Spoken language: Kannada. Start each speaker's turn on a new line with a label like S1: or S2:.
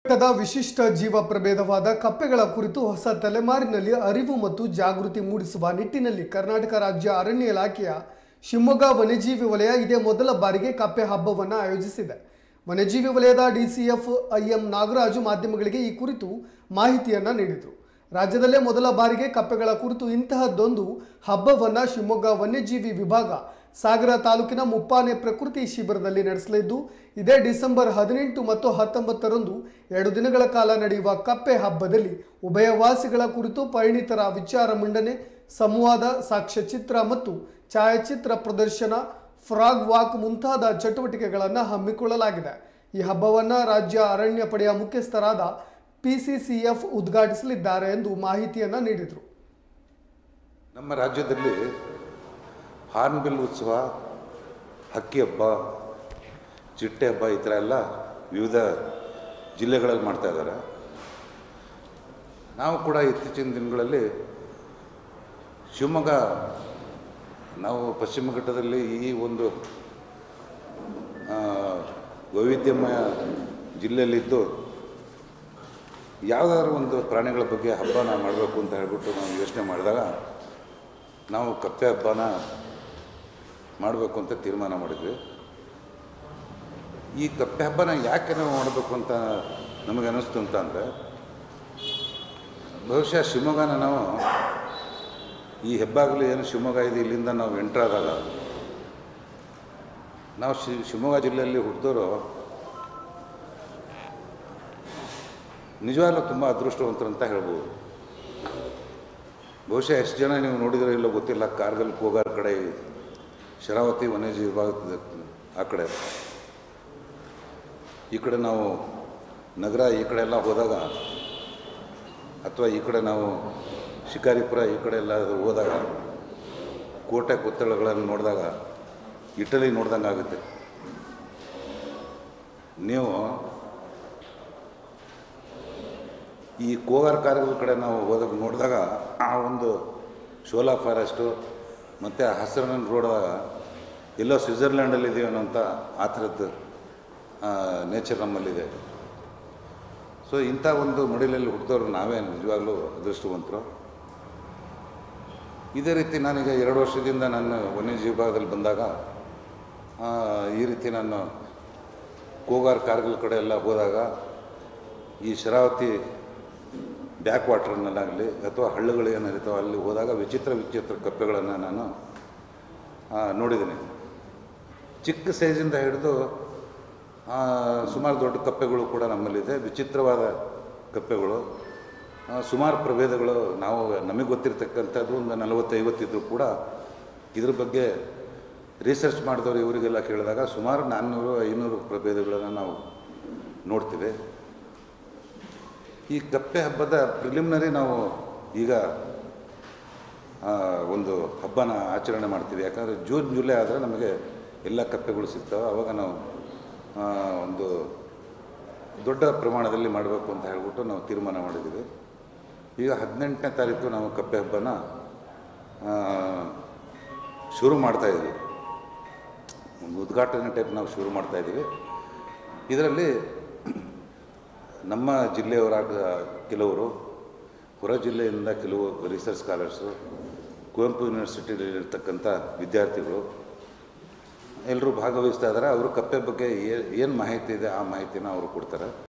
S1: ಬೆಟ್ಟದ ವಿಶಿಷ್ಟ ಜೀವ ಪ್ರಭೇದವಾದ ಕಪ್ಪೆಗಳ ಕುರಿತು ಹೊಸ ತಲೆಮಾರಿನಲ್ಲಿ ಅರಿವು ಮತ್ತು ಜಾಗೃತಿ ಮೂಡಿಸುವ ನಿಟ್ಟಿನಲ್ಲಿ ಕರ್ನಾಟಕ ರಾಜ್ಯ ಅರಣ್ಯ ಇಲಾಖೆಯ ಶಿವಮೊಗ್ಗ ವನ್ಯಜೀವಿ ವಲಯ ಇದೇ ಮೊದಲ ಬಾರಿಗೆ ಕಪ್ಪೆ ಹಬ್ಬವನ್ನು ಆಯೋಜಿಸಿದೆ ವನ್ಯಜೀವಿ ವಲಯದ ಡಿಸಿಎಫ್ ಐಎಂ ನಾಗರಾಜು ಮಾಧ್ಯಮಗಳಿಗೆ ಈ ಕುರಿತು ಮಾಹಿತಿಯನ್ನು ನೀಡಿದರು ರಾಜ್ಯದಲ್ಲೇ ಮೊದಲ ಬಾರಿಗೆ ಕಪ್ಪೆಗಳ ಕುರಿತು ಇಂತಹದ್ದೊಂದು ಹಬ್ಬವನ್ನು ಶಿವಮೊಗ್ಗ ವನ್ಯಜೀವಿ ವಿಭಾಗ ಸಾಗರ ತಾಲೂಕಿನ ಮುಪ್ಪಾನೆ ಪ್ರಕೃತಿ ಶಿಬಿರದಲ್ಲಿ ನಡೆಸಲಿದ್ದು ಇದೇ ಡಿಸೆಂಬರ್ ಹದಿನೆಂಟು ಮತ್ತು ಹತ್ತೊಂಬತ್ತರಂದು ಎರಡು ದಿನಗಳ ಕಾಲ ನಡೆಯುವ ಕಪ್ಪೆ ಹಬ್ಬದಲ್ಲಿ ಉಭಯವಾಸಿಗಳ ಕುರಿತು ಪರಿಣಿತರ ವಿಚಾರ ಮಂಡನೆ ಸಂವಾದ ಸಾಕ್ಷ್ಯಚಿತ್ರ ಮತ್ತು ಛಾಯಾಚಿತ್ರ ಪ್ರದರ್ಶನ ಫ್ರಾಗ್ ವಾಕ್ ಮುಂತಾದ ಚಟುವಟಿಕೆಗಳನ್ನು ಹಮ್ಮಿಕೊಳ್ಳಲಾಗಿದೆ ಈ ಹಬ್ಬವನ್ನು ರಾಜ್ಯ ಅರಣ್ಯ ಪಡೆಯ ಮುಖ್ಯಸ್ಥರಾದ ಪಿಸಿಸಿಎಫ್ ಉದ್ಘಾಟಿಸಲಿದ್ದಾರೆ ಎಂದು ಮಾಹಿತಿಯನ್ನು ನೀಡಿದರು
S2: ನಮ್ಮ ರಾಜ್ಯದಲ್ಲಿ ಹಾರ್ನ್ಬಿಲ್ ಉತ್ಸವ ಹಕ್ಕಿ ಹಬ್ಬ ಚಿಟ್ಟೆ ಹಬ್ಬ ಈ ಥರ ಎಲ್ಲ ವಿವಿಧ ಜಿಲ್ಲೆಗಳಲ್ಲಿ ಮಾಡ್ತಾ ಇದ್ದಾರೆ ನಾವು ಕೂಡ ಇತ್ತೀಚಿನ ದಿನಗಳಲ್ಲಿ ಶಿವಮೊಗ್ಗ ನಾವು ಪಶ್ಚಿಮ ಘಟ್ಟದಲ್ಲಿ ಈ ಒಂದು ಆ, ವೈವಿಧ್ಯಮಯ ಜಿಲ್ಲೆಯಲ್ಲಿದ್ದು ಯಾವುದಾದ್ರು ಒಂದು ಪ್ರಾಣಿಗಳ ಬಗ್ಗೆ ಹಬ್ಬನ ಮಾಡಬೇಕು ಅಂತ ಹೇಳ್ಬಿಟ್ಟು ನಾವು ಯೋಚನೆ ಮಾಡಿದಾಗ ನಾವು ಕಪ್ಪೆ ಹಬ್ಬನ ಮಾಡಬೇಕು ಅಂತ ತೀರ್ಮಾನ ಮಾಡಿದ್ವಿ ಈ ಕಪ್ಪೆ ಹಬ್ಬನ ಯಾಕೆ ನಾವು ಮಾಡಬೇಕು ಅಂತ ನಮಗೆ ಅನ್ನಿಸ್ತು ಅಂತ ಅಂದರೆ ಬಹುಶಃ ಶಿವಮೊಗ್ಗನ ನಾವು ಈ ಹೆಬ್ಬಾಗಲು ಏನು ಶಿವಮೊಗ್ಗ ಇದೆ ಇಲ್ಲಿಂದ ನಾವು ಎಂಟ್ರಾದಾಗ ನಾವು ಶಿ ಶಿವಮೊಗ್ಗ ಜಿಲ್ಲೆಯಲ್ಲಿ ಹುಟ್ಟಿದವರು ನಿಜವಾಗ್ಲೂ ತುಂಬ ಅದೃಷ್ಟವಂತರು ಅಂತ ಹೇಳ್ಬೋದು ಬಹುಶಃ ಎಷ್ಟು ಜನ ನೀವು ನೋಡಿದ್ರೆ ಇಲ್ಲೋ ಗೊತ್ತಿಲ್ಲ ಕಾರ್ಗಲ್ ಕೋಗಾರ್ ಕಡೆ ಶರಾವತಿ ವನ್ಯಜೀವಿ ವಿಭಾಗದ ಆ ಕಡೆ ಈ ಕಡೆ ನಾವು ನಗರ ಈ ಕಡೆ ಎಲ್ಲ ಹೋದಾಗ ಅಥವಾ ಈ ಕಡೆ ನಾವು ಶಿಕಾರಿಪುರ ಈ ಕಡೆ ಎಲ್ಲ ಹೋದಾಗ ಕೋಟೆ ಕೊತ್ತಳಗಳನ್ನು ನೋಡಿದಾಗ ಇಟಲಿ ನೋಡ್ದಂಗೆ ಆಗುತ್ತೆ ನೀವು ಈ ಕೋಗಾರ್ ಕಾರ್ಗಳ ಕಡೆ ನಾವು ಹೋದಾಗ ನೋಡಿದಾಗ ಆ ಒಂದು ಶೋಲಾ ಫಾರೆಸ್ಟು ಮತ್ತು ಹಸಿರನ್ನ ನೋಡಿದಾಗ ಎಲ್ಲೋ ಸ್ವಿಟ್ಜರ್ಲ್ಯಾಂಡಲ್ಲಿ ಇದೆಯೇನೋ ಅಂತ ಆ ಥರದ್ದು ನೇಚರ್ ನಮ್ಮಲ್ಲಿದೆ ಸೊ ಇಂಥ ಒಂದು ಮಡಿಲಲ್ಲಿ ಹುಟ್ಟಿದವರು ನಾವೇ ನಿಜವಾಗ್ಲೂ ಅದೃಷ್ಟವಂತರು ಇದೇ ರೀತಿ ನಾನೀಗ ಎರಡು ವರ್ಷದಿಂದ ನಾನು ವನ್ಯಜೀವಿ ವಿಭಾಗದಲ್ಲಿ ಬಂದಾಗ ಆ, ಈ ರೀತಿ ನಾನು ಕೋಗಾರ್ ಕಾರ್ಗಿಲ್ ಕಡೆ ಎಲ್ಲ ಹೋದಾಗ ಈ ಶರಾವತಿ ಬ್ಯಾಕ್ ವಾಟರ್ನಲ್ಲಾಗಲಿ ಅಥವಾ ಹಳ್ಳಗಳು ಏನಿರ್ತಾವೆ ಅಲ್ಲಿ ಹೋದಾಗ ವಿಚಿತ್ರ ವಿಚಿತ್ರ ಕಪ್ಪೆಗಳನ್ನು ನಾನು ಆ, ನೋಡಿದ್ದೀನಿ ಚಿಕ್ಕ ಸೈಜಿಂದ ಹಿಡಿದು ಆ, ಸುಮಾರು ದೊಡ್ಡ ಕಪ್ಪೆಗಳು ಕೂಡ ನಮ್ಮಲ್ಲಿದೆ ವಿಚಿತ್ರವಾದ ಕಪ್ಪೆಗಳು ಆ, ಸುಮಾರು ಪ್ರಭೇದಗಳು ನಾವು ನಮಗೆ ಗೊತ್ತಿರ್ತಕ್ಕಂಥದ್ದು ಒಂದು ನಲವತ್ತೈವತ್ತಿದ್ರು ಕೂಡ ಇದ್ರ ಬಗ್ಗೆ ರಿಸರ್ಚ್ ಮಾಡಿದವರು ಇವರಿಗೆಲ್ಲ ಕೇಳಿದಾಗ ಸುಮಾರು ನಾನ್ನೂರು ಐನೂರು ಪ್ರಭೇದಗಳನ್ನು ನಾವು ನೋಡ್ತೀವಿ ಈ ಕಪ್ಪೆ ಹಬ್ಬದ ಪ್ರಿಲಿಮಿನರಿ ನಾವು ಈಗ ಆ, ಒಂದು ಹಬ್ಬನ ಆಚರಣೆ ಮಾಡ್ತೀವಿ ಯಾಕಂದರೆ ಜೂನ್ ಜುಲೈ ಆದರೆ ನಮಗೆ ಎಲ್ಲ ಕಪ್ಪೆಗಳು ಸಿಗ್ತವೆ ಆವಾಗ ನಾವು ಆ, ಒಂದು ದೊಡ್ಡ ಪ್ರಮಾಣದಲ್ಲಿ ಮಾಡಬೇಕು ಅಂತ ಹೇಳ್ಬಿಟ್ಟು ನಾವು ತೀರ್ಮಾನ ಮಾಡಿದ್ದೀವಿ ಈಗ ಹದಿನೆಂಟನೇ ತಾರೀಕು ನಾವು ಕಪ್ಪೆ ಹಬ್ಬನ ಆ, ಶುರು ಮಾಡ್ತಾಯಿದ್ದೀವಿ ಒಂದು ಉದ್ಘಾಟನೆ ಟೈಪ್ ನಾವು ಶುರು ಮಾಡ್ತಾಯಿದ್ದೀವಿ ಇದರಲ್ಲಿ ನಮ್ಮ ಜಿಲ್ಲೆಯವರಾಗ ಕೆಲವರು ಹೊರ ಜಿಲ್ಲೆಯಿಂದ ಕೆಲವು ರಿಸರ್ಚ್ ಸ್ಕಾಲರ್ಸು ಕುವೆಂಪು ಯೂನಿವರ್ಸಿಟಿಯಲ್ಲಿ ಇರ್ತಕ್ಕಂಥ ವಿದ್ಯಾರ್ಥಿಗಳು ಎಲ್ಲರೂ ಭಾಗವಹಿಸ್ತಾ ಇದ್ದಾರೆ ಅವರು ಕಪ್ಪೆ ಬಗ್ಗೆ ಏನು ಮಾಹಿತಿ ಇದೆ ಆ ಮಾಹಿತಿನ ಅವರು ಕೊಡ್ತಾರೆ